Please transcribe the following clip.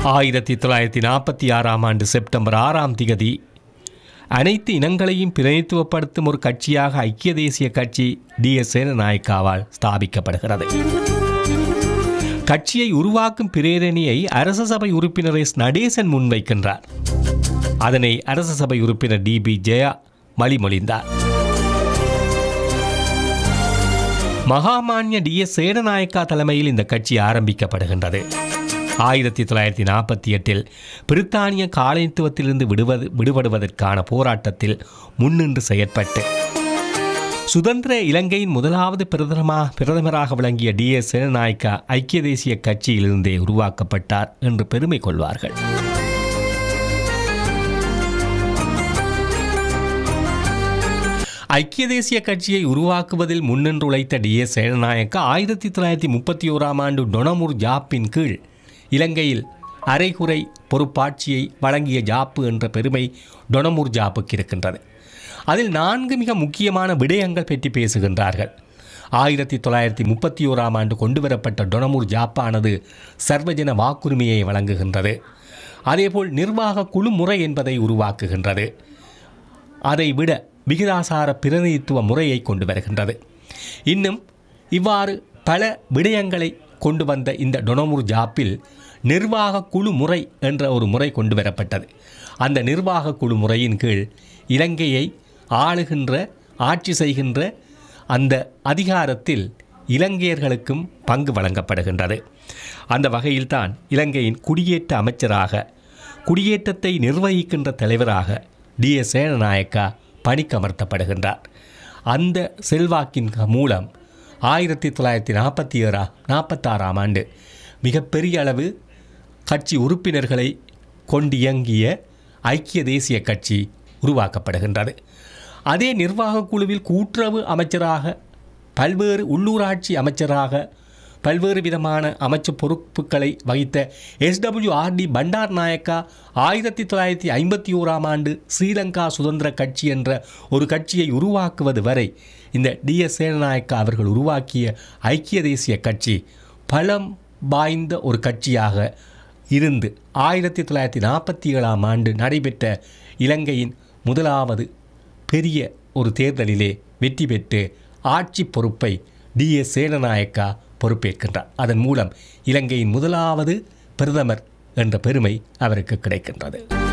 ஆயிரத்தி தொள்ளாயிரத்தி நாற்பத்தி ஆறாம் ஆண்டு செப்டம்பர் ஆறாம் திகதி அனைத்து இனங்களையும் பிரதிநிதித்துவப்படுத்தும் ஒரு கட்சியாக ஐக்கிய தேசிய கட்சி டிஎஸ் சேனநாயக்காவால் ஸ்தாபிக்கப்படுகிறது கட்சியை உருவாக்கும் பிரேரணியை அரச சபை உறுப்பினர் எஸ் நடேசன் முன்வைக்கின்றார் அதனை அரச சபை உறுப்பினர் டிபி ஜெயா மலிமொழிந்தார் மகாமான்ய டிஎஸ் சேனநாயக்கா தலைமையில் இந்த கட்சி ஆரம்பிக்கப்படுகின்றது ஆயிரத்தி தொள்ளாயிரத்தி நாற்பத்தி எட்டில் பிரித்தானிய காலனித்துவத்திலிருந்து விடுவது விடுபடுவதற்கான போராட்டத்தில் முன்னின்று செயற்பட்டு சுதந்திர இலங்கையின் முதலாவது பிரதமா பிரதமராக விளங்கிய டி எஸ் சேனநாயக்கா ஐக்கிய தேசிய கட்சியிலிருந்தே உருவாக்கப்பட்டார் என்று பெருமை கொள்வார்கள் ஐக்கிய தேசிய கட்சியை உருவாக்குவதில் முன்னின்று உழைத்த டி எஸ் சேனநாயக்கா ஆயிரத்தி தொள்ளாயிரத்தி முப்பத்தி ஓராம் ஆண்டு டொனமுர் ஜாப்பின் கீழ் இலங்கையில் அரைகுறை பொறுப்பாட்சியை வழங்கிய ஜாப்பு என்ற பெருமை டொனமுர் ஜாப்புக்கு இருக்கின்றது அதில் நான்கு மிக முக்கியமான விடயங்கள் பற்றி பேசுகின்றார்கள் ஆயிரத்தி தொள்ளாயிரத்தி முப்பத்தி ஓராம் ஆண்டு கொண்டுவரப்பட்ட டொனமுர் ஜாப்பானது சர்வஜன வாக்குரிமையை வழங்குகின்றது அதேபோல் நிர்வாக குழு முறை என்பதை உருவாக்குகின்றது அதை விட விகிதாசார பிரதிநிதித்துவ முறையை கொண்டு வருகின்றது இன்னும் இவ்வாறு பல விடயங்களை கொண்டு வந்த இந்த டொனமுர் ஜாப்பில் நிர்வாக குழு முறை என்ற ஒரு முறை கொண்டு வரப்பட்டது அந்த நிர்வாக குழு முறையின் கீழ் இலங்கையை ஆளுகின்ற ஆட்சி செய்கின்ற அந்த அதிகாரத்தில் இலங்கையர்களுக்கும் பங்கு வழங்கப்படுகின்றது அந்த வகையில்தான் இலங்கையின் குடியேற்ற அமைச்சராக குடியேற்றத்தை நிர்வகிக்கின்ற தலைவராக டி எஸ் சேனநாயக்கா பணிக்கமர்த்தப்படுகின்றார் அந்த செல்வாக்கின் மூலம் ஆயிரத்தி தொள்ளாயிரத்தி நாற்பத்தி ஏறா நாற்பத்தாறாம் ஆண்டு மிகப்பெரிய அளவு கட்சி உறுப்பினர்களை கொண்டியங்கிய ஐக்கிய தேசிய கட்சி உருவாக்கப்படுகின்றது அதே நிர்வாகக் குழுவில் கூட்டுறவு அமைச்சராக பல்வேறு உள்ளூராட்சி அமைச்சராக பல்வேறு விதமான அமைச்சு பொறுப்புகளை வகித்த எஸ்டபிள்யூஆர்டி பண்டார் நாயக்கா ஆயிரத்தி தொள்ளாயிரத்தி ஐம்பத்தி ஓராம் ஆண்டு ஸ்ரீலங்கா சுதந்திர கட்சி என்ற ஒரு கட்சியை உருவாக்குவது வரை இந்த டிஎஸ் சேனநாயக்கா அவர்கள் உருவாக்கிய ஐக்கிய தேசிய கட்சி பலம் வாய்ந்த ஒரு கட்சியாக இருந்து ஆயிரத்தி தொள்ளாயிரத்தி நாற்பத்தி ஏழாம் ஆண்டு நடைபெற்ற இலங்கையின் முதலாவது பெரிய ஒரு தேர்தலிலே வெற்றி பெற்று ஆட்சி பொறுப்பை டி எஸ் சேனநாயக்கா பொறுப்பேற்கின்றார் அதன் மூலம் இலங்கையின் முதலாவது பிரதமர் என்ற பெருமை அவருக்கு கிடைக்கின்றது